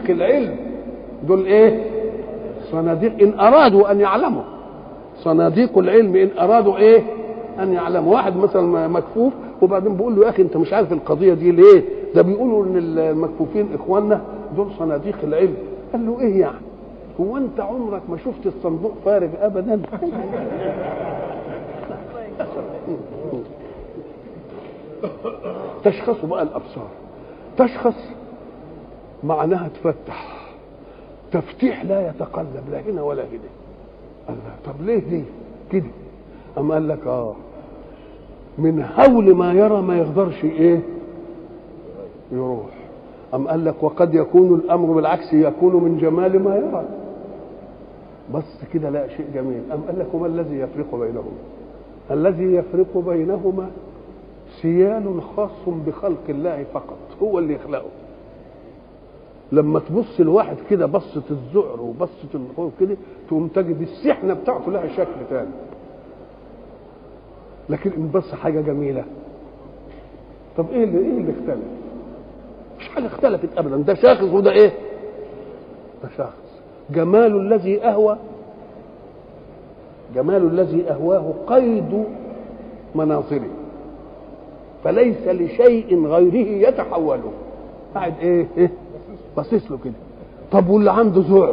العلم دول ايه صناديق ان ارادوا ان يعلموا صناديق العلم ان ارادوا ايه ان يعلموا واحد مثلا مكفوف وبعدين بيقول له يا اخي انت مش عارف القضيه دي ليه ده بيقولوا ان المكفوفين اخواننا دول صناديق العلم قال له ايه يعني هو انت عمرك ما شفت الصندوق فارغ ابدا تشخص بقى الابصار تشخص معناها تفتح تفتيح لا يتقلب لا هنا ولا هنا قال لها طب ليه دي كده أم قال لك اه من هول ما يرى ما يقدرش ايه يروح أم قال لك وقد يكون الأمر بالعكس يكون من جمال ما يرى بس كده لا شيء جميل أم قال لك وما الذي يفرق بينهما الذي يفرق بينهما سيال خاص بخلق الله فقط هو اللي يخلقه لما تبص لواحد كده بصة الذعر وبصة الخوف كده تقوم تجد السحنة بتاعته لها شكل تاني لكن ان بص حاجة جميلة طب ايه اللي ايه اللي اختلف؟ مش حاجة اختلفت ابدا ده شاخص وده ايه؟ ده شاخص جمال الذي اهوى جمال الذي اهواه قيد مناظره فليس لشيء غيره يتحوله قاعد ايه ايه باصص له كده طب واللي عنده ذعر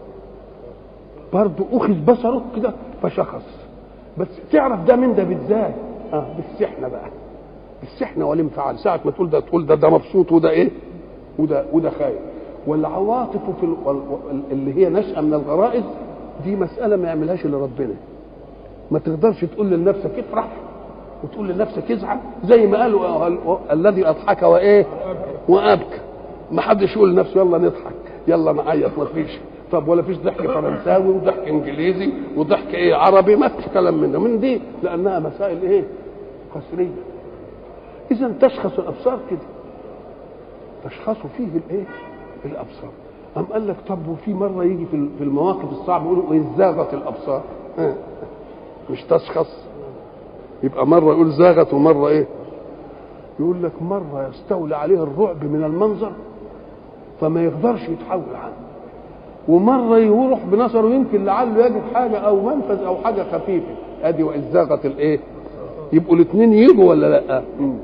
برضه اخذ بصره كده فشخص بس تعرف ده من ده بالذات اه بالسحنه بقى بالسحنه والانفعال ساعه ما تقول ده تقول ده ده مبسوط وده ايه وده وده خايف والعواطف في ال... اللي هي نشأة من الغرائز دي مسألة ما يعملهاش إلا ربنا ما تقدرش تقول لنفسك افرح وتقول لنفسك ازعل زي ما قالوا الذي اضحك وايه وابكى ما حدش يقول لنفسه يلا نضحك يلا نعيط ما فيش طب ولا فيش ضحك فرنساوي وضحك انجليزي وضحك ايه عربي ما فيش كلام من ده من دي لانها مسائل ايه قسريه اذا تشخص الابصار كده تشخص فيه الايه الابصار أم قال لك طب وفي مره يجي في في المواقف الصعبه يقولوا واذ زاغت الابصار مش تشخص يبقى مره يقول زاغت ومره ايه يقول لك مره يستولي عليه الرعب من المنظر فما يقدرش يتحول عنه ومره يروح بنظره يمكن لعله يجد حاجه او منفذ او حاجه خفيفه ادي واذ زاغت الايه يبقوا الاثنين يجوا ولا لا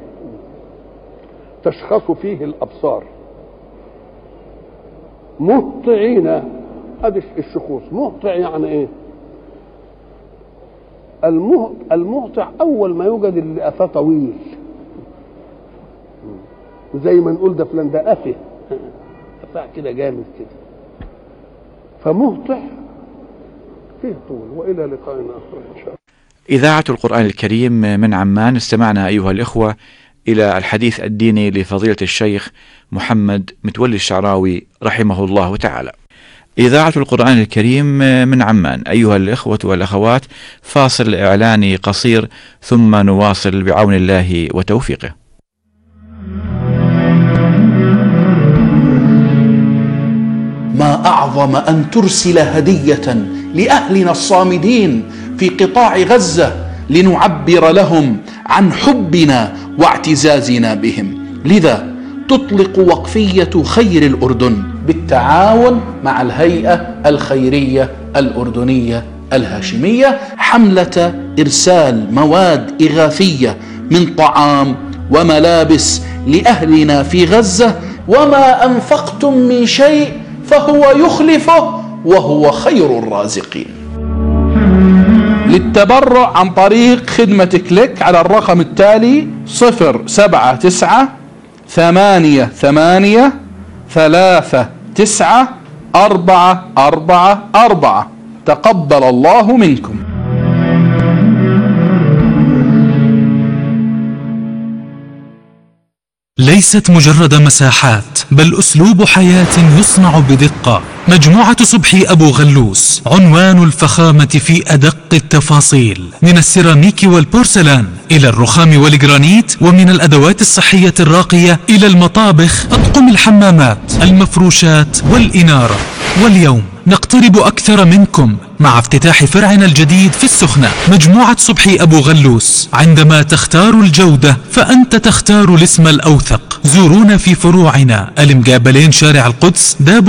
تشخص فيه الابصار مهطعين ادي الشخوص مهطع يعني ايه المه... المهطع اول ما يوجد اللي قفاه طويل زي ما نقول ده فلان ده قفه قفاه كده جامد كده فمهطع فيه طول والى لقاء اخر ان شاء الله إذاعة القرآن الكريم من عمان استمعنا أيها الإخوة إلى الحديث الديني لفضيلة الشيخ محمد متولي الشعراوي رحمه الله تعالى. إذاعة القرآن الكريم من عمان أيها الإخوة والأخوات فاصل إعلاني قصير ثم نواصل بعون الله وتوفيقه. ما اعظم ان ترسل هديه لاهلنا الصامدين في قطاع غزه لنعبر لهم عن حبنا واعتزازنا بهم لذا تطلق وقفيه خير الاردن بالتعاون مع الهيئه الخيريه الاردنيه الهاشميه حمله ارسال مواد اغاثيه من طعام وملابس لاهلنا في غزه وما انفقتم من شيء فهو يخلفه وهو خير الرازقين للتبرع عن طريق خدمة كليك على الرقم التالي صفر سبعة تسعة ثمانية ثمانية ثلاثة تسعة أربعة أربعة أربعة تقبل الله منكم ليست مجرد مساحات بل اسلوب حياه يصنع بدقه مجموعه صبحي ابو غلوس عنوان الفخامه في ادق التفاصيل من السيراميك والبورسلان الى الرخام والجرانيت ومن الادوات الصحيه الراقيه الى المطابخ اطقم الحمامات المفروشات والاناره واليوم نقترب أكثر منكم مع افتتاح فرعنا الجديد في السخنة مجموعة صبحي أبو غلوس عندما تختار الجودة فأنت تختار الاسم الأوثق زورونا في فروعنا المقابلين شارع القدس داب